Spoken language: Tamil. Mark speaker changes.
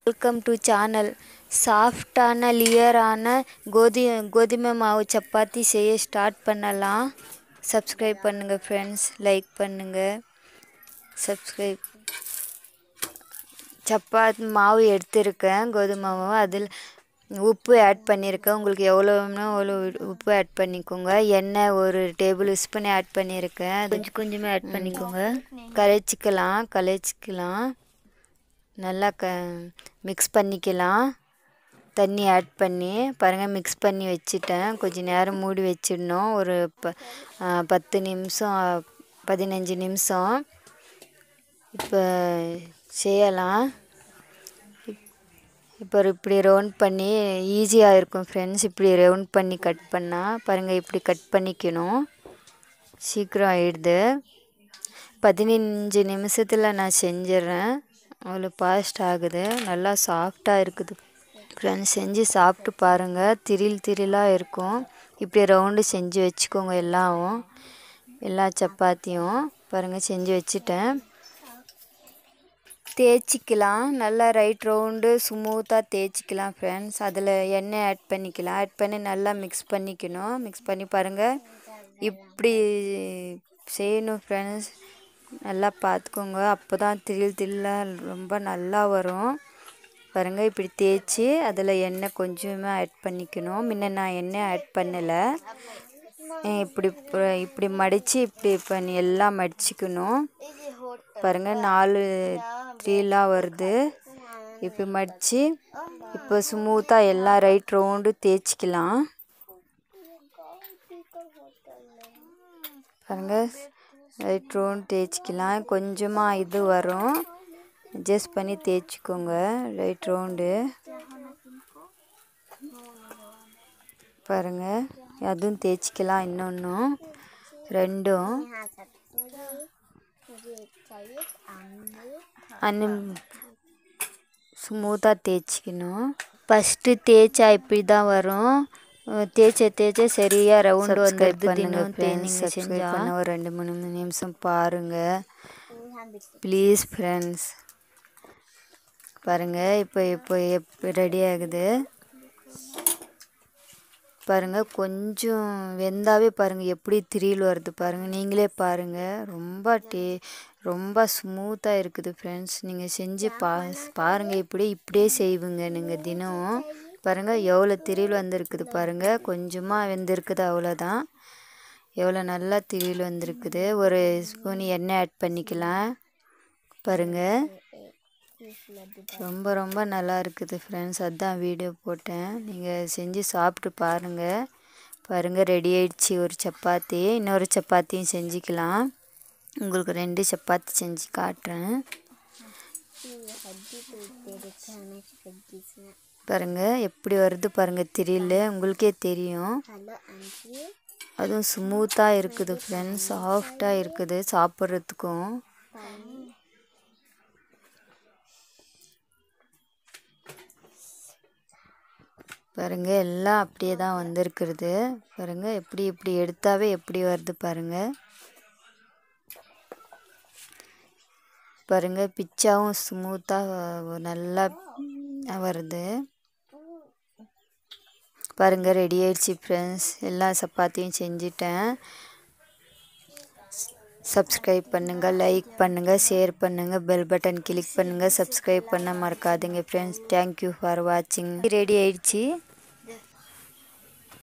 Speaker 1: வெல்கம் டு சேனல் சாஃப்டான லியரான கோதி கோதுமை மாவு சப்பாத்தி செய்ய ஸ்டார்ட் பண்ணலாம் சப்ஸ்கிரைப் பண்ணுங்கள் ஃப்ரெண்ட்ஸ் லைக் பண்ணுங்கள் சப்ஸ்கிரைப் சப்பாத்தி மாவு எடுத்திருக்கேன் கோதுமை மாவு அதில் உப்பு ஆட் பண்ணியிருக்கேன் உங்களுக்கு எவ்வளோ வேணுமோ அவ்வளோ உப்பு ஆட் பண்ணிக்கோங்க எண்ணெய் ஒரு டேபிள் ஸ்பூன் ஆட் பண்ணியிருக்கேன் அது கொஞ்சம் கொஞ்சமாக ஆட் பண்ணிக்கோங்க கலைச்சிக்கலாம் கலைச்சிக்கலாம் நல்லா க மிக்ஸ் பண்ணிக்கலாம் தண்ணி ஆட் பண்ணி பாருங்கள் மிக்ஸ் பண்ணி வச்சுட்டேன் கொஞ்சம் நேரம் மூடி வச்சிடணும் ஒரு ப பத்து நிமிஷம் பதினஞ்சு நிமிஷம் இப்போ செய்யலாம் இப்போ இப்படி ரவுண்ட் பண்ணி ஈஸியாக இருக்கும் ஃப்ரெண்ட்ஸ் இப்படி ரவுண்ட் பண்ணி கட் பண்ணால் பாருங்கள் இப்படி கட் பண்ணிக்கணும் சீக்கிரம் ஆயிடுது பதினஞ்சு நிமிஷத்தில் நான் செஞ்சிடுறேன் அவ்வளோ ஃபாஸ்ட் ஆகுது நல்லா சாஃப்டாக இருக்குது ஃப்ரெண்ட்ஸ் செஞ்சு சாப்பிட்டு பாருங்கள் திரில் திரிலாக இருக்கும் இப்படி ரவுண்டு செஞ்சு வச்சுக்கோங்க எல்லாவும் எல்லா சப்பாத்தியும் பாருங்கள் செஞ்சு வச்சுட்டேன் தேய்ச்சிக்கலாம் நல்லா ரைட் ரவுண்டு ஸ்மூத்தாக தேய்ச்சிக்கலாம் ஃப்ரெண்ட்ஸ் அதில் எண்ணெய் ஆட் பண்ணிக்கலாம் ஆட் பண்ணி நல்லா மிக்ஸ் பண்ணிக்கணும் மிக்ஸ் பண்ணி பாருங்கள் இப்படி செய்யணும் ஃப்ரெண்ட்ஸ் நல்லா பார்த்துக்கோங்க அப்போ தான் திரில் திரிலாக ரொம்ப நல்லா வரும் பாருங்கள் இப்படி தேய்ச்சி அதில் எண்ணெய் கொஞ்சமாக ஆட் பண்ணிக்கணும் முன்ன நான் எண்ணெய் ஆட் பண்ணலை இப்படி இப்படி மடித்து இப்படி பண்ணி எல்லாம் மடிச்சுக்கணும் பாருங்கள் நாலு த்ரீலாம் வருது இப்போ மடித்து இப்போ ஸ்மூத்தாக எல்லாம் ரைட் ரவுண்டு தேய்ச்சிக்கலாம் பாருங்கள் ரைட் ரவுண்ட் தேய்ச்சிக்கலாம் கொஞ்சமாக இது வரும் அட்ஜஸ்ட் பண்ணி தேய்ச்சிக்கோங்க ரைட் ரவுண்டு பாருங்கள் அதுவும் தேய்ச்சிக்கலாம் இன்னொன்றும் ரெண்டும் அன்னு ஸ்மூத்தாக தேய்ச்சிக்கணும் ஃபஸ்ட்டு தேய்ச்சா இப்படி தான் வரும் தேய்ச்ச தேய்ச்ச சரியாக ரவுண்டு வந்துடுது தினம் நீங்கள் செஞ்சால் பண்ண ஒரு ரெண்டு மூணு நிமிஷம் பாருங்கள் ப்ளீஸ் ஃப்ரெண்ட்ஸ் பாருங்கள் இப்போ இப்போ எப்போ ரெடி ஆகுது பாருங்கள் கொஞ்சம் வெந்தாவே பாருங்கள் எப்படி திரியில் வருது பாருங்கள் நீங்களே பாருங்கள் ரொம்ப டே ரொம்ப ஸ்மூத்தாக இருக்குது ஃப்ரெண்ட்ஸ் நீங்கள் செஞ்சு பா பாருங்கள் இப்படி இப்படியே செய்வீங்க நீங்கள் தினம் பாருங்கள் எவ்வளோ திரியில் வந்திருக்குது பாருங்கள் கொஞ்சமாக வெந்திருக்குது அவ்வளோதான் எவ்வளோ நல்லா திரியில் வந்திருக்குது ஒரு ஸ்பூன் எண்ணெய் ஆட் பண்ணிக்கலாம் பாருங்கள் ரொம்ப ரொம்ப நல்லா இருக்குது ஃப்ரெண்ட்ஸ் அதுதான் வீடியோ போட்டேன் நீங்கள் செஞ்சு சாப்பிட்டு பாருங்கள் பாருங்கள் ரெடி ஆயிடுச்சு ஒரு சப்பாத்தி இன்னொரு சப்பாத்தியும் செஞ்சுக்கலாம் உங்களுக்கு ரெண்டு சப்பாத்தி செஞ்சு காட்டுறேன் பாருங்கள் எப்படி வருது பாருங்கள் திரியில் உங்களுக்கே தெரியும் அதுவும் ஸ்மூத்தாக இருக்குது ஃப்ரெண்ட்ஸ் சாஃப்டாக இருக்குது சாப்பிட்றதுக்கும் பாருங்கள் எல்லாம் அப்படியே தான் வந்திருக்கிறது பாருங்கள் எப்படி இப்படி எடுத்தாவே எப்படி வருது பாருங்கள் பாருங்கள் பிச்சாவும் ஸ்மூத்தாக நல்லா வருது பாருங்கள் ரெடி ஆயிடுச்சு ஃப்ரெண்ட்ஸ் எல்லா சப்பாத்தியும் செஞ்சிட்டேன் சப்ஸ்கிரைப் பண்ணுங்கள் லைக் பண்ணுங்கள் ஷேர் பண்ணுங்கள் பெல் பட்டன் கிளிக் பண்ணுங்கள் சப்ஸ்கிரைப் பண்ண மறக்காதீங்க ஃப்ரெண்ட்ஸ் தேங்க்யூ ஃபார் வாட்சிங் ரெடி ஆயிடுச்சு